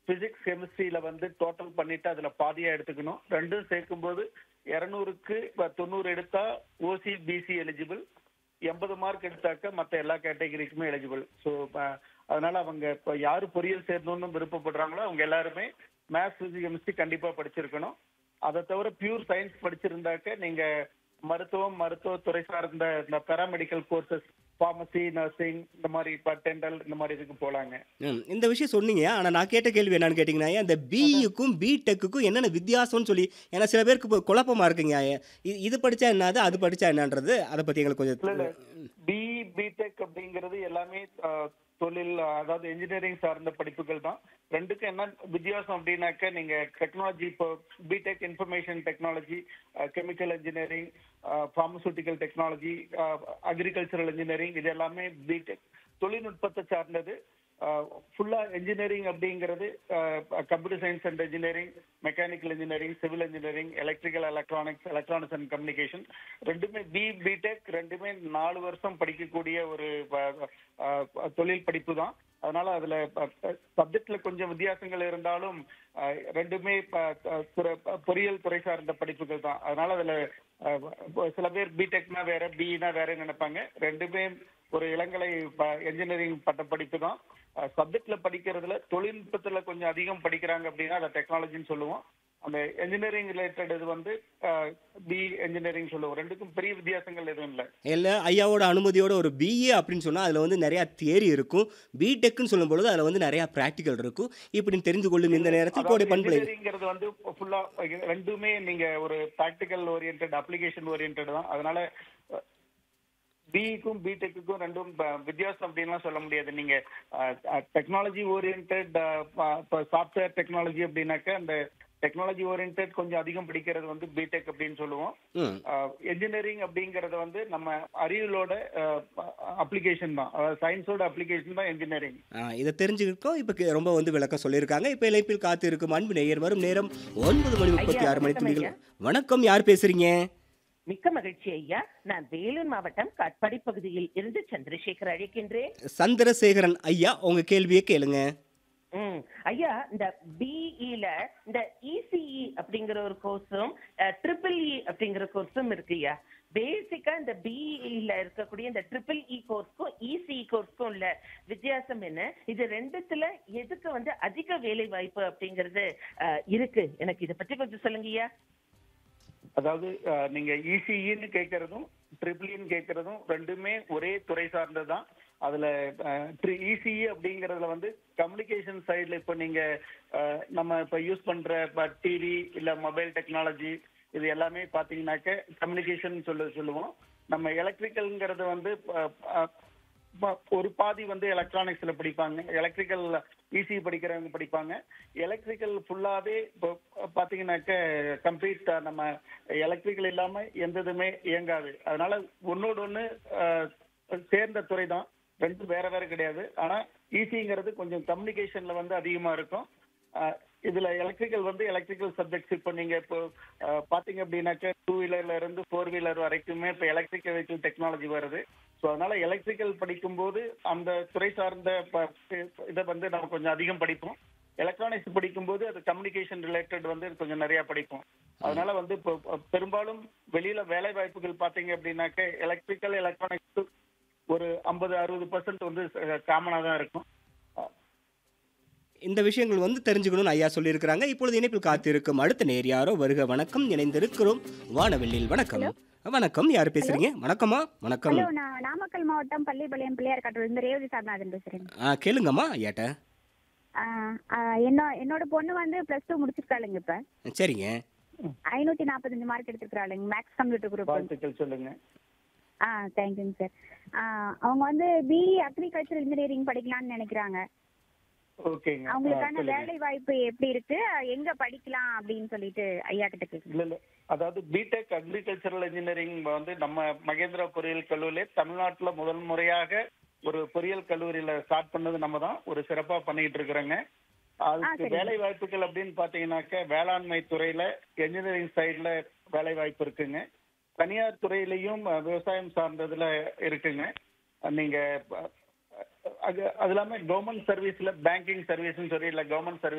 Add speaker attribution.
Speaker 1: Physics கெமிஸ்ட்ரியில வந்து total பண்ணிட்டு அதுல பாதியா எடுத்துக்கணும் ரெண்டும் சேர்க்கும்போது இருநூறுக்கு தொண்ணூறு எடுத்தா ஓசி பிசி எலிஜிபிள் எண்பது மார்க் எடுத்தாக்க மத்த எல்லா கேட்டகரிக்குமே எலிஜிபிள் ஸோ அதனால அவங்க இப்போ யாரு பொறியியல் சேரணும்னு விருப்பப்படுறாங்களோ அவங்க எல்லாருமே மேத்ஸ் பிசிக்ஸ் கெமிஸ்ட்ரி கண்டிப்பா படிச்சிருக்கணும் அதை தவிர பியூர் சயின்ஸ் படிச்சிருந்தாக்க நீங்க மருத்துவம் மருத்துவத்துறை சார்ந்த இந்த பேராமெடிக்கல் கோர்சஸ் ஃபார்மசி நர்சிங் இந்த மாதிரி இப்போ டென்டல் இந்த மாதிரி இதுக்கு போலாங்க
Speaker 2: ம் இந்த விஷயம் சொன்னீங்க ஆனால் நான் கேட்ட கேள்வி என்னன்னு கேட்டிங்கன்னா அந்த பிஇக்கும் பிடெக்குக்கும் என்னென்ன வித்தியாசம்னு சொல்லி ஏன்னா சில பேருக்கு இப்போ குழப்பமா இருக்குங்க இது இது படித்தா என்னது அது படித்தா என்னன்றது அதை பற்றி எங்களுக்கு
Speaker 1: இல்ல இல்ல
Speaker 2: கொஞ்சம்
Speaker 1: பி பிடெக் அப்படிங்கிறது எல்லாமே அஹ், தொழில் அதாவது இன்ஜினியரிங் சார்ந்த படிப்புகள் தான் ரெண்டுக்கும் என்ன வித்தியாசம் அப்படின்னாக்க நீங்க டெக்னாலஜி இப்போ BTech information technology chemical engineering pharmaceutical technology agricultural engineering இது எல்லாமே பிடெக் தொழில்நுட்பத்தை சார்ந்தது ஃபுல்லா இன்ஜினியரிங் அப்படிங்கிறது computer science and engineering mechanical engineering civil engineering electrical electronics electronics and communication ரெண்டுமே பி பிடெக் ரெண்டுமே நாலு வருஷம் படிக்கக்கூடிய ஒரு அஹ், அஹ், தொழில் படிப்பு தான் அதனால அதுல சப்ஜெக்ட்ல கொஞ்சம் வித்தியாசங்கள் இருந்தாலும் அஹ், ரெண்டுமே ப- அஹ், துறை- பொறியியல் துறை சார்ந்த படிப்புகள் தான் அதனால அதுல அஹ், இப்போ சில பேர் பிடெக்னா வேற பினா வேற நினைப்பாங்க ரெண்டுமே ஒரு இளங்கலை என்ஜினியரிங் பட்ட படிப்பு தான் சப்ஜெக்ட்ல படிக்கிறதுல தொழில்நுட்பத்துல கொஞ்சம் அதிகம் படிக்கிறாங்க அப்படின்னா அதை டெக்னாலஜின்னு சொல்லுவோம் அந்த என்ஜினியரிங் ரிலேட்டட் இது வந்து பி என்ஜினியரிங் சொல்லுவோம் ரெண்டுக்கும் பெரிய வித்தியாசங்கள் எதுவும் இல்லை
Speaker 2: இல்லை ஐயாவோட அனுமதியோட ஒரு பிஏ அப்படின்னு சொன்னால் அதில் வந்து நிறையா தியரி இருக்கும் பிடெக்னு சொல்லும் பொழுது அதில் வந்து நிறையா ப்ராக்டிக்கல் இருக்கும் இப்படின்னு தெரிந்து கொள்ளும் இந்த நேரத்தில் கோடை பண்புலை
Speaker 1: இன்ஜினியரிங்கிறது வந்து ஃபுல்லா ரெண்டுமே நீங்க ஒரு ப்ராக்டிக்கல் ஓரியன்ட் அப்ளிகேஷன் ஓரியன்ட் தான் அதனால பிஇக்கும் பிடெக்குக்கும் ரெண்டும் ப- வித்தியாசம் அப்படின்லாம் சொல்ல முடியாது நீங்க டெக்னாலஜி ஓரியன்ட் இப்போ சாஃப்ட்வேர் டெக்னாலஜி அப்படின்னாக்க அந்த டெக்னாலஜி ஓரியன்ட் கொஞ்சம் அதிகம் படிக்கிறது வந்து பிடெக் அப்படின்னு சொல்லுவோம்
Speaker 2: ம்
Speaker 1: என்ஜினியரிங் அப்படிங்கறது வந்து நம்ம அறிவியலோட அப்ளிகேஷன் தான் சயின்ஸோட அப்ளிகேஷன் தான் என்ஜினியரிங்
Speaker 2: ஆ, இதை தெரிஞ்சுக்கிட்டோம் இப்போ ரொம்ப வந்து விளக்கம் சொல்லியிருக்காங்க இப்போ இணைப்பில் காத்து இருக்கும் அன்பு நேயர் வரும் நேரம் ஒன்பது மணி முப்பத்தி ஆறு மணி
Speaker 3: வணக்கம்
Speaker 2: துணிகள் வணக்கம் யார் பேசுறீங்க
Speaker 3: மிக்க மகிழ்ச்சி ஐயா நான் வேலூர் மாவட்டம் காட்பாடி பகுதியில் இருந்து சந்திரசேகர் அழைக்கின்றேன்
Speaker 2: சந்திரசேகரன் ஐயா உங்க கேள்வியை கேளுங்க
Speaker 3: ம் ஐயா இந்த பிஇல இந்த இசிஇ அப்படிங்கிற ஒரு கோர்ஸும் ட்ரிபிள் இ அப்படிங்கிற கோர்ஸும் இருக்கு ஐயா பேசிக்கா இந்த பிஇல இருக்கக்கூடிய இந்த ட்ரிபிள் இ கோர்ஸ்க்கும் இசிஇ கோர்ஸ்க்கும் உள்ள வித்தியாசம் என்ன இது ரெண்டுத்துல எதுக்கு வந்து அதிக வேலை வாய்ப்பு அப்படிங்கிறது அஹ், இருக்கு எனக்கு இதை பத்தி கொஞ்சம் சொல்லுங்க ஐயா
Speaker 1: அதாவது அஹ், நீங்க இசிஇன்னு கேட்கறதும் ட்ரிபிள்இன்னு கேட்கறதும் ரெண்டுமே ஒரே துறை சார்ந்ததுதான் அதுல இசிஇ அப்படிங்கறதுல வந்து கம்யூனிகேஷன் சைடுல இப்போ நீங்க அஹ், நம்ம இப்ப யூஸ் பண்ற டிவி இல்ல மொபைல் டெக்னாலஜி இது எல்லாமே பாத்தீங்கன்னாக்க கம்யூனிகேஷன் சொல்ல சொல்லுவோம் நம்ம எலக்ட்ரிக்கல்ங்கிறது வந்து அஹ், அஹ், ப- ஒரு பாதி வந்து எலக்ட்ரானிக்ஸ்ல படிப்பாங்க எலக்ட்ரிக்கல் இசி படிக்கிறவங்க படிப்பாங்க எலக்ட்ரிக்கல் ஃபுல்லாவே இப்போ பாத்தீங்கன்னாக்க கம்ப்ளீட் நம்ம எலக்ட்ரிக்கல் இல்லாம எந்த இதுமே இயங்காது அதனால ஒன்னோடு ஒண்ணு அஹ், சேர்ந்த துறை தான் ரெண்டும் வேற வேற கிடையாது ஆனா இசிங்கிறது கொஞ்சம் கம்யூனிகேஷன்ல வந்து அதிகமா இருக்கும் அஹ், இதுல எலக்ட்ரிக்கல் வந்து எலக்ட்ரிக்கல் சப்ஜெக்ட்ஸ் இப்போ நீங்க இப்போ அஹ், பாத்தீங்க அப்படின்னாக்க டூ வீலர்ல இருந்து ஃபோர் வீலர் வரைக்குமே இப்போ எலக்ட்ரிக்கல் வெஹிக்கிள் டெக்னாலஜி வருது ஸோ அதனால எலக்ட்ரிக்கல் படிக்கும்போது அந்த துறை சார்ந்த ப- இதை வந்து நம்ம கொஞ்சம் அதிகம் படிப்போம் எலக்ட்ரானிக்ஸ் படிக்கும்போது அது கம்யூனிகேஷன் ரிலேட்டட் வந்து கொஞ்சம் நிறைய படிப்போம் அதனால வந்து இப்போ பெரும்பாலும் வெளியில வேலை வாய்ப்புகள் பாத்தீங்க அப்படின்னாக்க எலக்ட்ரிக்கல் எலக்ட்ரானிக்ஸ் ஒரு ஐம்பது அறுபது பர்சன்ட் வந்து காமனா தான் இருக்கும்
Speaker 2: இந்த விஷயங்கள் வந்து தெரிஞ்சுக்கணும்னு ஐயா சொல்லியிருக்கிறாங்க இப்பொழுது இணைப்பில் காத்திருக்கும் அடுத்த நேர் யாரோ வருக வணக்கம் இணைந்திருக்கிறோம் வானவெளியில் வணக்கம் வணக்கம் யார் பேசுறீங்க வணக்கம்மா வணக்கம்
Speaker 4: ஹலோ நான் நாமக்கல் மாவட்டம் பள்ளிப்பாளையம் பிள்ளையார் காட்டூர் இருந்து ரேவதி சாரநாதன் பேசுறேன்
Speaker 2: ஆ கேளுங்கம்மா ஐயாட்ட
Speaker 4: ஆ, ஆ, என்னோ என்னோட பொண்ணு வந்து பிளஸ் டூ முடிச்சிருக்காளுங்க இப்ப
Speaker 2: சரிங்க
Speaker 4: ஐநூத்தி நாற்பத்தஞ்சு மார்க் எடுத்திருக்காளுங்க மேக்ஸ் கம்ப்யூட்டர் குரூப்
Speaker 1: வாழ்த்துக்கள் சொல்லுங்க
Speaker 4: ஆ தேங்க்யூங்க சார் அவங்க வந்து பிஇ அக்ரிகல்ச்சர் இன்ஜினியரிங் படிக்கலாம்னு நினைக்கிறாங்க
Speaker 1: ஓகேங்க ஆ,
Speaker 4: அவங்களுக்கான
Speaker 1: சொல்லுங்க.
Speaker 4: வேலை வாய்ப்பு எப்படி இருக்கு எங்க படிக்கலாம் அப்படின்னு சொல்லிட்டு ஐயா கிட்ட கேட்குறேன்
Speaker 1: இல்ல இல்ல அதாவது பிடெக் அக்ரிகல்ச்சரல் இன்ஜினியரிங் வந்து நம்ம மகேந்திரா பொறியியல் கல்லூரியிலே தமிழ்நாட்டுல முதல் முறையாக ஒரு பொறியியல் கல்லூரியில ஸ்டார்ட் பண்ணது நம்ம தான் ஒரு சிறப்பா பண்ணிட்டு இருக்கிறோங்க அதுக்கு
Speaker 4: சரிங்க.
Speaker 1: வேலை வாய்ப்புகள் அப்படின்னு பாத்தீங்கன்னாக்க வேளாண்மை துறையில என்ஜினியரிங் சைடுல வேலை வாய்ப்பு இருக்குங்க தனியார் துறையிலையும் அஹ், விவசாயம் சார்ந்ததுல இருக்குங்க அஹ், நீங்க அஹ், அது அது இல்லாம கவர்மெண்ட் சர்வீஸ்ல பேங்கிங் சர்வீஸ்னு சொல்லி இல்ல கவர்மெண்ட் சர்வீஸ்